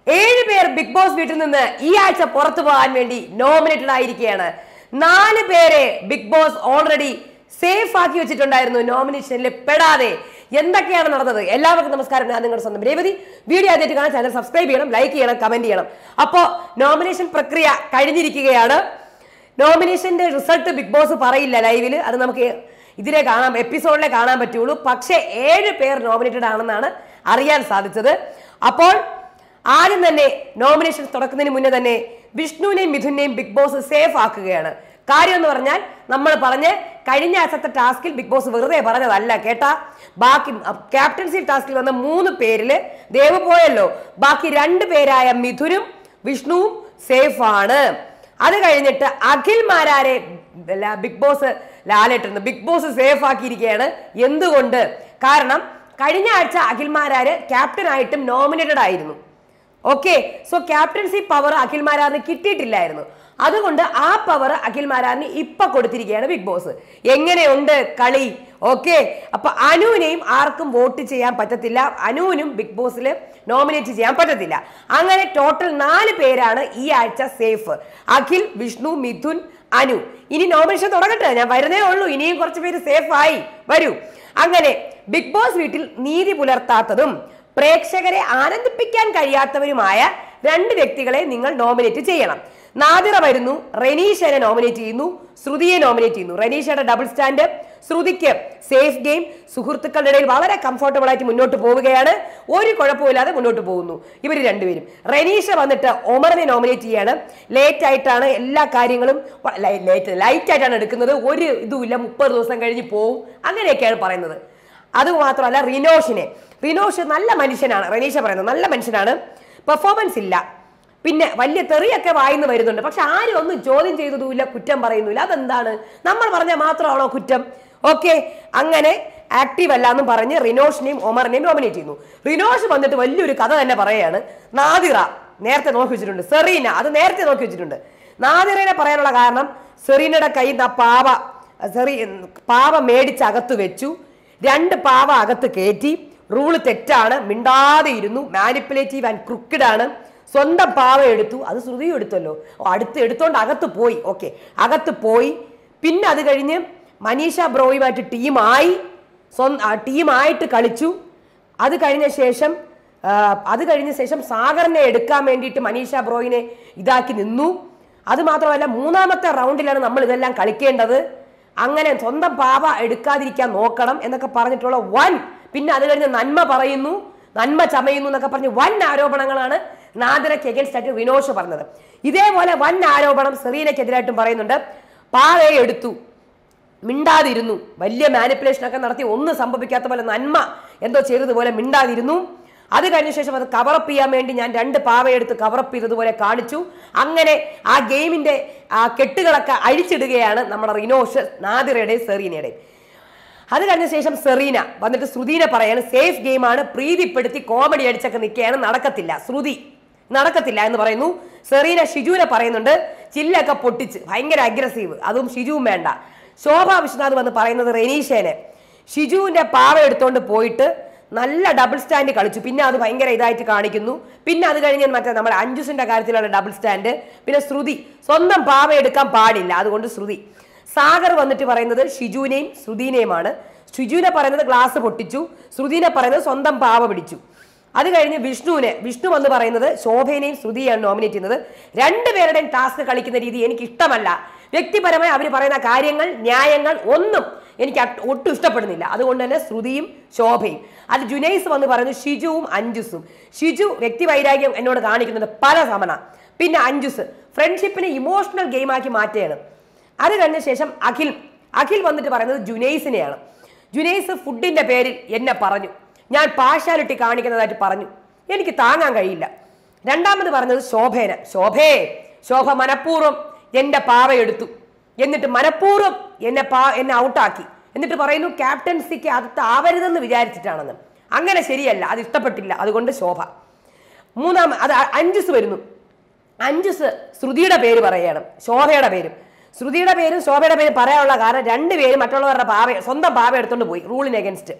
ഏഴ് പേർ big boss വീട്ടിൽ നിന്ന് ഈ ആഴ്ച പുറത്തു പോകാൻ വേണ്ടി നോമിനേറ്റഡ് ആയിരിക്കുകയാണ് നാല് പേരെ ബിഗ് ബോസ് ഓൾറെഡി സേഫ് ആക്കി വെച്ചിട്ടുണ്ടായിരുന്നു നോമിനേഷനിൽ പെടാതെ എന്തൊക്കെയാണ് നടന്നത് എല്ലാവർക്കും നമസ്കാരം ഞാൻ നിങ്ങളുടെ സ്വന്തം രേവതി വീഡിയോ ആദ്യമായിട്ട് കാണാൻ ചാനൽ സബ്സ്ക്രൈബ് ചെയ്യണം ലൈക്ക് ചെയ്യണം കമന്റ് ചെയ്യണം അപ്പോൾ നോമിനേഷൻ പ്രക്രിയ കഴിഞ്ഞിരിക്കുകയാണ് നോമിനേഷന്റെ റിസൾട്ട് ബിഗ് ബോസ് പറയില്ല ലൈവിൽ അത് നമുക്ക് ഇതിലെ കാണാം എപ്പിസോഡിലെ കാണാൻ പറ്റുള്ളൂ പക്ഷേ ഏഴ് പേർ നോമിനേറ്റഡ് ആണെന്നാണ് അറിയാൻ സാധിച്ചത് അപ്പോൾ ആദ്യം തന്നെ നോമിനേഷൻ തുടക്കുന്നതിന് മുന്നേ തന്നെ വിഷ്ണുവിനെയും മിഥുനെയും ബിഗ് ബോസ് സേഫ് ആക്കുകയാണ് കാര്യം എന്ന് പറഞ്ഞാൽ നമ്മൾ പറഞ്ഞ് കഴിഞ്ഞ ആഴ്ചത്തെ ടാസ്കിൽ ബിഗ് ബോസ് വെറുതെ പറഞ്ഞതല്ല കേട്ടാ ബാക്കി ക്യാപ്റ്റൻസി ടാസ്കിൽ വന്ന മൂന്ന് പേരില് ദേവ് പോയല്ലോ ബാക്കി രണ്ട് പേരായ മിഥുനും വിഷ്ണുവും സേഫ് ആണ് അത് കഴിഞ്ഞിട്ട് അഖിൽ മാരാരെ ല- ബിഗ് ബോസ് ലാലേട്ടുന്നു ബിഗ് ബോസ് സേഫ് ആക്കിയിരിക്കുകയാണ് എന്തുകൊണ്ട് കാരണം കഴിഞ്ഞ ആഴ്ച അഖിൽ മാരാര് ക്യാപ്റ്റൻ ആയിട്ടും നോമിനേറ്റഡ് ആയിരുന്നു okay so captaincy power Akhil മാരാറിന് കിട്ടിയിട്ടില്ലായിരുന്നു അതുകൊണ്ട് ആ പവർ അഖിൽ മാരാറിന് ഇപ്പൊ കൊടുത്തിരിക്കുകയാണ് ബിഗ് ബോസ് എങ്ങനെയുണ്ട് കളി ഓക്കെ അപ്പൊ അനുവിനെയും ആർക്കും വോട്ട് ചെയ്യാൻ പറ്റത്തില്ല അനുവിനും ബിഗ് ബോസിൽ നോമിനേറ്റ് ചെയ്യാൻ പറ്റത്തില്ല അങ്ങനെ ടോട്ടൽ നാല് പേരാണ് ഈ ആഴ്ച സേഫ് അഖിൽ വിഷ്ണു മിഥുൻ അനു ഇനി നോമിനേഷൻ തുടങ്ങട്ടെ ഞാൻ വരുന്നേ ഉള്ളൂ ഇനിയും കുറച്ച് പേര് സേഫ് ആയി വരൂ അങ്ങനെ ബിഗ് ബോസ് വീട്ടിൽ നീതി പുലർത്താത്തതും പ്രേക്ഷകരെ ആനന്ദിപ്പിക്കാൻ കഴിയാത്തവരുമായ രണ്ട് വ്യക്തികളെ നിങ്ങൾ നോമിനേറ്റ് ചെയ്യണം നാദിറ വരുന്നു റെനീഷനെ നോമിനേറ്റ് ചെയ്യുന്നു ശ്രുതിയെ നോമിനേറ്റ് ചെയ്യുന്നു റെനീഷയുടെ ഡബിൾ സ്റ്റാൻഡ് ശ്രുതിക്ക് സേഫ് ഗെയിം സുഹൃത്തുക്കളുടെ ഇടയിൽ വളരെ കംഫർട്ടബിൾ ആയിട്ട് മുന്നോട്ട് പോവുകയാണ് ഒരു കുഴപ്പമില്ലാതെ മുന്നോട്ട് പോകുന്നു ഇവർ രണ്ടുപേരും റെനീഷ വന്നിട്ട് ഒമറിനെ നോമിനേറ്റ് ചെയ്യാണ് ലേറ്റ് ആയിട്ടാണ് എല്ലാ കാര്യങ്ങളും ലേറ്റ് ലൈറ്റ് ആയിട്ടാണ് എടുക്കുന്നത് ഒരു ഇതുമില്ല മുപ്പത് ദിവസം കഴിഞ്ഞ് പോവും അങ്ങനെയൊക്കെയാണ് പറയുന്നത് അത് മാത്രമല്ല റിനോഷിനെ റിനോഷ് നല്ല മനുഷ്യനാണ് റനീഷ പറയുന്നത് നല്ല മനുഷ്യനാണ് പെർഫോമൻസ് ഇല്ല പിന്നെ വലിയ തെറിയൊക്കെ വായിന്ന് വരുന്നുണ്ട് പക്ഷെ ആരും ഒന്നും ചോദ്യം ചെയ്തതുമില്ല കുറ്റം പറയുന്നില്ല അതെന്താണ് നമ്മൾ പറഞ്ഞാൽ മാത്രമാണോ കുറ്റം ഓക്കെ അങ്ങനെ ആക്റ്റീവ് അല്ല എന്നും പറഞ്ഞ് റിനോഷിനെയും ഒമറിനെയും നോമിനേറ്റ് ചെയ്യുന്നു റിനോഷ് വന്നിട്ട് വലിയൊരു കഥ തന്നെ പറയുകയാണ് നാദിറ നേരത്തെ നോക്കി വെച്ചിട്ടുണ്ട് സെറീന അത് നേരത്തെ നോക്കി വെച്ചിട്ടുണ്ട് നാദിറനെ പറയാനുള്ള കാരണം സെറീനയുടെ കയ്യിൽ നിന്ന് ആ പാവ സെറി പാവ മേടിച്ച് അകത്ത് വെച്ചു രണ്ട് പാവ അകത്ത് കയറ്റി റൂള് തെറ്റാണ് മിണ്ടാതെ ഇരുന്നു മാനിപ്പുലേറ്റീവ് ആൻഡ് ക്രുക്കഡ് ആണ് സ്വന്തം പാവ എടുത്തു അത് ശ്രുതിയും എടുത്തല്ലോ ഓ, അടുത്ത് എടുത്തോണ്ട് അകത്ത് പോയി ഓക്കെ അകത്ത് പോയി പിന്നെ അത് കഴിഞ്ഞ് മനീഷ ബ്രോയുമായിട്ട് ടീമായി സ്വന്തം ടീമായിട്ട് കളിച്ചു അത് കഴിഞ്ഞ ശേഷം ആ, അത് കഴിഞ്ഞ ശേഷം സാഗറിനെ എടുക്കാൻ വേണ്ടിയിട്ട് മനീഷ ബ്രോയിനെ ഇതാക്കി നിന്നു അത് മാത്രമല്ല മൂന്നാമത്തെ റൗണ്ടിലാണ് നമ്മൾ ഇതെല്ലാം കളിക്കേണ്ടത് അങ്ങനെ സ്വന്തം പാപ എടുക്കാതിരിക്കാൻ നോക്കണം എന്നൊക്കെ പറഞ്ഞിട്ടുള്ള വൻ പിന്നെ അത് കഴിഞ്ഞ് നന്മ പറയുന്നു നന്മ ചമയുന്നു എന്നൊക്കെ പറഞ്ഞ് വൻ ആരോപണങ്ങളാണ് നാദിരയ്ക്ക് എഗൻസ്റ്റ് ആയിട്ട് വിനോഷ് പറഞ്ഞത് ഇതേപോലെ വൻ ആരോപണം സെറീനയ്ക്കെതിരായിട്ടും പറയുന്നുണ്ട് പാവയെ എടുത്തു മിണ്ടാതിരുന്നു വലിയ മാനിപ്പുലേഷൻ ഒക്കെ നടത്തി ഒന്നും സംഭവിക്കാത്ത പോലെ നന്മ എന്തോ ചെയ്തതുപോലെ മിണ്ടാതിരുന്നു അത് കഴിഞ്ഞ ശേഷം അത് കവറപ്പ് ചെയ്യാൻ വേണ്ടി ഞാൻ രണ്ട് പാവയെടുത്ത് കവറപ്പ് ചെയ്തതുപോലെ കാണിച്ചു അങ്ങനെ ആ ഗെയിമിന്റെ ആ കെട്ടുകളൊക്കെ അഴിച്ചിടുകയാണ് നമ്മുടെ റിനോഷ് നാദിറയുടെയും സെറീനയുടെയും അത് കഴിഞ്ഞ ശേഷം സെറീന വന്നിട്ട് ശ്രുതിനെ പറയാണ് സേഫ് ഗെയിമാണ് പ്രീതിപ്പെടുത്തി കോമഡി അടിച്ചൊക്കെ നിൽക്കുകയാണ് നടക്കത്തില്ല ശ്രുതി നടക്കത്തില്ല എന്ന് പറയുന്നു സെറീന ഷിജുവിനെ പറയുന്നുണ്ട് ചില്ലൊക്കെ പൊട്ടിച്ച് ഭയങ്കര അഗ്രസീവ് അതും ഷിജുവും വേണ്ട ശോഭ വിശ്വനാഥ് വന്ന് പറയുന്നത് റെനീഷേനെ ഷിജുവിന്റെ പാവ എടുത്തോണ്ട് പോയിട്ട് നല്ല ഡബിൾ സ്റ്റാൻഡ് കളിച്ചു പിന്നെ അത് ഭയങ്കര ഇതായിട്ട് കാണിക്കുന്നു പിന്നെ അത് കഴിഞ്ഞ് മറ്റേ നമ്മുടെ അഞ്ജുസിന്റെ കാര്യത്തിലുള്ള ഡബിൾ സ്റ്റാൻഡ് പിന്നെ ശ്രുതി സ്വന്തം പാവ എടുക്കാൻ പാടില്ല അതുകൊണ്ട് ശ്രുതി സാഗർ വന്നിട്ട് പറയുന്നത് ഷിജുവിനെയും ശ്രുതിനെയുമാണ് ഷിജുവിനെ പറയുന്നത് ഗ്ലാസ് പൊട്ടിച്ചു ശ്രുതിനെ പറയുന്നത് സ്വന്തം പാവ പിടിച്ചു അത് കഴിഞ്ഞ് വിഷ്ണുവിനെ വിഷ്ണു വന്ന് പറയുന്നത് ശോഭേനെയും ശ്രുതിയാണ് നോമിനേറ്റ് ചെയ്യുന്നത് രണ്ടുപേരുടെയും ടാസ്ക് കളിക്കുന്ന രീതി എനിക്ക് ഇഷ്ടമല്ല വ്യക്തിപരമായി അവർ പറയുന്ന കാര്യങ്ങൾ ന്യായങ്ങൾ ഒന്നും എനിക്ക് അട്ട് ഒട്ടും ഇഷ്ടപ്പെടുന്നില്ല അതുകൊണ്ട് തന്നെ ശ്രുതിയും ശോഭയും അത് ജുനൈസ് വന്ന് പറയുന്നത് ഷിജുവും അഞ്ജുസും ഷിജു വ്യക്തിവൈരാഗ്യം എന്നോട് കാണിക്കുന്നുണ്ട് പല സമന പിന്നെ അഞ്ജുസ് ഫ്രണ്ട്ഷിപ്പിനെ ഇമോഷണൽ ഗെയിമാക്കി മാറ്റുകയാണ് അത് കഴിഞ്ഞ ശേഷം അഖിൽ അഖിൽ വന്നിട്ട് പറയുന്നത് ജുനൈസിനെയാണ് ജുനൈസ് ഫുഡിന്റെ പേരിൽ എന്നെ പറഞ്ഞു ഞാൻ പാർഷ്യാലിറ്റി കാണിക്കുന്നതായിട്ട് പറഞ്ഞു എനിക്ക് താങ്ങാൻ കഴിയില്ല രണ്ടാമത് പറഞ്ഞത് ശോഭേന ശോഭേ ശോഭ മനഃപൂർവ്വം എന്റെ പാവ എടുത്തു എന്നിട്ട് മനഃപൂർവ്വം എന്നെ പാ എന്നെ ഔട്ടാക്കി എന്നിട്ട് പറയുന്നു ക്യാപ്റ്റൻസിക്ക് അത് ആവരുതെന്ന് വിചാരിച്ചിട്ടാണെന്ന് അങ്ങനെ ശരിയല്ല അത് ഇഷ്ടപ്പെട്ടില്ല അതുകൊണ്ട് ശോഭ മൂന്നാം അത് അ- അഞ്ജുസ് വരുന്നു അഞ്ജുസ് ശ്രുതിയുടെ പേര് പറയണം ശോഭയുടെ പേരും ശ്രുതിയുടെ പേരും ശോഭയുടെ പേരും പറയാനുള്ള കാരണം രണ്ടുപേരും മറ്റുള്ളവരുടെ പാവ സ്വന്തം പാവ എടുത്തോണ്ട് പോയി റൂളിന് അഗൻസ്റ്റ്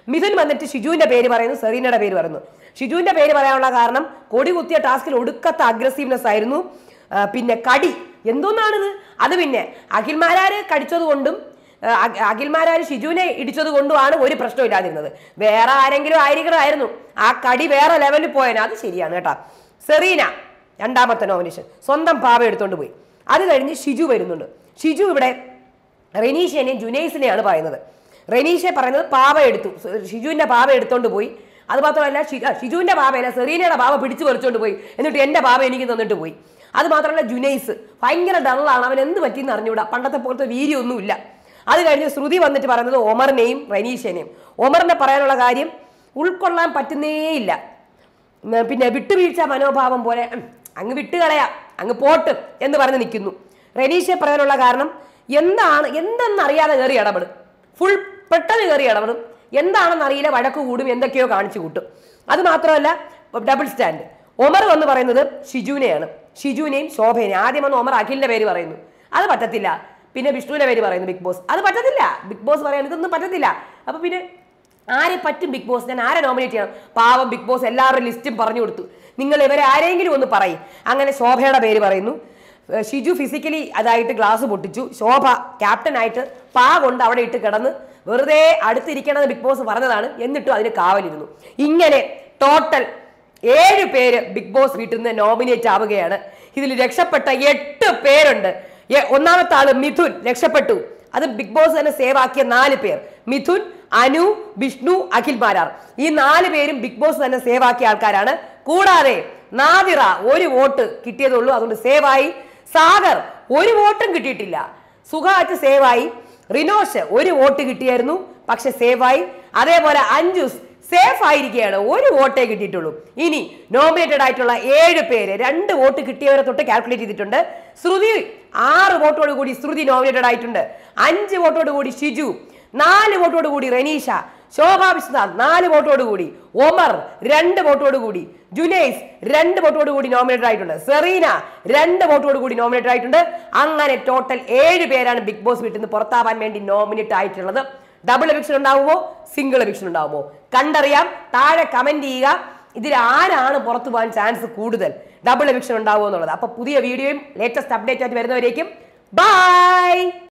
മിഥുൻ വന്നിട്ട് ഷിജുവിന്റെ പേര് പറയുന്നു സെറീനയുടെ പേര് പറയുന്നു ഷിജുവിന്റെ പേര് പറയാനുള്ള കാരണം കൊടി കുത്തിയ ടാസ്കിൽ ഒടുക്കത്തെ അഗ്രസീവ്നെസ് ആയിരുന്നു ആ, പിന്നെ കടി എന്തോന്നാണിത് അത് പിന്നെ അഖിൽമാരാര് കടിച്ചത് കൊണ്ടും ആ, അഖ- അഖിൽമാരാര് ഷിജുവിനെ ഇടിച്ചത് കൊണ്ടുമാണ് ഒരു പ്രശ്നമില്ലാതിരുന്നത് വേറെ ആരെങ്കിലും ആയിരിക്കണമായിരുന്നു ആ കടി വേറെ ലെവലിൽ പോയതിന് അത് ശരിയാണ് കേട്ടോ സെറീന രണ്ടാമത്തെ നോമിനേഷൻ സ്വന്തം പാവ എടുത്തോണ്ട് പോയി അത് കഴിഞ്ഞ് ഷിജു വരുന്നുണ്ട് ഷിജു ഇവിടെ റെനീഷേനെയും ജുനൈസിനെയാണ് പറയുന്നത് റെനീഷെ പറയുന്നത് പാവ എടുത്തു ഷിജുവിന്റെ പാവ എടുത്തോണ്ട് പോയി അത് മാത്രമല്ല ഷി- ആ, ഷിജുവിന്റെ പാവയല്ല സെറീനയുടെ പാവ പിടിച്ചു പറിച്ചോണ്ട് പോയി എന്നിട്ട് എന്റെ പാവ എനിക്ക് തന്നിട്ട് പോയി അത് മാത്രമല്ല ജുനൈസ് ഭയങ്കര ഡള്ളാണ് അവൻ എന്ത് പറ്റിയെന്ന് അറിഞ്ഞൂടാ പണ്ടത്തെ പോലത്തെ വീര്യമൊന്നുമില്ല അത് കഴിഞ്ഞ് ശ്രുതി വന്നിട്ട് പറയുന്നത് ഒമറിനെയും റെനീഷനെയും ഒമറിനെ പറയാനുള്ള കാര്യം ഉൾക്കൊള്ളാൻ പറ്റുന്നേയില്ല ഉം, പിന്നെ വിട്ടുവീഴ്ച മനോഭാവം പോലെ ഉം, അങ്ങ് വിട്ടുകളയാം അങ്ങ് പോട്ട് എന്ന് പറഞ്ഞ് നിൽക്കുന്നു റെനീഷെ പറയാനുള്ള കാരണം എന്താണ് എന്തെന്നറിയാതെ കയറി ഇടപെടും ഫുൾ പെട്ടെന്ന് കയറി ഇടപെടും എന്താണെന്ന് അറിയില്ല വഴക്ക് കൂടും എന്തൊക്കെയോ കാണിച്ചു കൂട്ടും അത് മാത്രമല്ല ഡബിൾ സ്റ്റാൻഡ് ഒമർ എന്ന് പറയുന്നത് ഷിജുവിനെയാണ് ഷിജുവിനെയും ശോഭനെയും ആദ്യം വന്ന് ഒമർ അഖിലിന്റെ പേര് പറയുന്നു അത് പറ്റത്തില്ല പിന്നെ വിഷ്ണുവിന്റെ പേര് പറയുന്നു ബിഗ് ബോസ് അത് പറ്റത്തില്ല ബിഗ് ബോസ് പറയാൻ ഇതൊന്നും പറ്റത്തില്ല അപ്പൊ പിന്നെ ആരെ പറ്റും ബിഗ് ബോസ് ഞാൻ ആരെ നോമിനേറ്റ് ചെയ്യണം പാവം ബിഗ് ബോസ് എല്ലാവരുടെ ലിസ്റ്റും പറഞ്ഞു കൊടുത്തു നിങ്ങൾ ഇവരെ ആരെങ്കിലും ഒന്ന് പറയും അങ്ങനെ ശോഭയുടെ പേര് പറയുന്നു ഏർ ഷിജു ഫിസിക്കലി അതായിട്ട് ഗ്ലാസ് പൊട്ടിച്ചു ശോഭ ക്യാപ്റ്റനായിട്ട് പാ കൊണ്ട് അവിടെ ഇട്ട് കിടന്ന് വെറുതെ അടുത്തിരിക്കണമെന്ന് ബിഗ് ബോസ് പറഞ്ഞതാണ് എന്നിട്ടും അതിന് കാവലിരുന്നു ഇങ്ങനെ ടോട്ടൽ ഏഴ് പേര് ബിഗ് ബോസ് വീട്ടിൽ നിന്ന് നോമിനേറ്റ് ആവുകയാണ് ഇതിൽ രക്ഷപ്പെട്ട എട്ട് പേരുണ്ട് എ- ഒന്നാമത്തെ ആള് മിഥുൻ രക്ഷപ്പെട്ടു അത് ബിഗ് ബോസ് തന്നെ സേവ് ആക്കിയ നാല് പേർ മിഥുൻ അനു വിഷ്ണു അഖിൽ മാരാർ ഈ നാല് പേരും ബിഗ് ബോസ് തന്നെ സേവ് ആക്കിയ ആൾക്കാരാണ് കൂടാതെ നാദിറ ഒരു വോട്ട് കിട്ടിയതുള്ളൂ അതുകൊണ്ട് സേവായി സാഗർ ഒരു വോട്ടും കിട്ടിയിട്ടില്ല സുഖാറ്റ് സേവായി റിനോഷ് ഒരു വോട്ട് കിട്ടിയായിരുന്നു പക്ഷെ സേവായി അതേപോലെ അഞ്ജുസ് സേഫ് ആയിരിക്കുകയാണ് ഒരു വോട്ടേ കിട്ടിയിട്ടുള്ളൂ ഇനി നോമിനേറ്റഡ് ആയിട്ടുള്ള ഏഴ് പേര് രണ്ട് വോട്ട് കിട്ടിയവരെ തൊട്ട് കാൽക്കുലേറ്റ് ചെയ്തിട്ടുണ്ട് ശ്രുതി ആറ് വോട്ടോട് കൂടി ശ്രുതി നോമിനേറ്റഡ് ആയിട്ടുണ്ട് അഞ്ച് വോട്ടോട് കൂടി ഷിജു നാല് വോട്ടോട് കൂടി റെനീഷ ശോഭാ വിശ്വനാഥ് നാല് വോട്ടോട് കൂടി ഒമർ രണ്ട് വോട്ടോട് കൂടി ജുനൈസ് രണ്ട് വോട്ടോട് കൂടി നോമിനേറ്റഡ് ആയിട്ടുണ്ട് സെറീന രണ്ട് വോട്ടോട് കൂടി നോമിനേറ്റഡ് ആയിട്ടുണ്ട് അങ്ങനെ ടോട്ടൽ ഏഴ് പേരാണ് ബിഗ് ബോസ് വീട്ടിൽ നിന്ന് പുറത്താവാൻ വേണ്ടി നോമിനേറ്റ് ആയിട്ടുള്ളത് ഡബിൾ എവിക്ഷൻ ഉണ്ടാവുമോ സിംഗിൾ എവിക്ഷൻ ഉണ്ടാവുമോ കണ്ടറിയാം താഴെ കമന്റ് ചെയ്യുക ഇതിൽ ആരാണ് പുറത്തു പോകാൻ ചാൻസ് കൂടുതൽ ഡബിൾ എവിക്ഷൻ ഉണ്ടാവുമോ എന്നുള്ളത് അപ്പൊ പുതിയ വീഡിയോയും ലേറ്റസ്റ്റ് അപ്ഡേറ്റ് ആയിട്ട് വരുന്നവരേക്കും ബൈ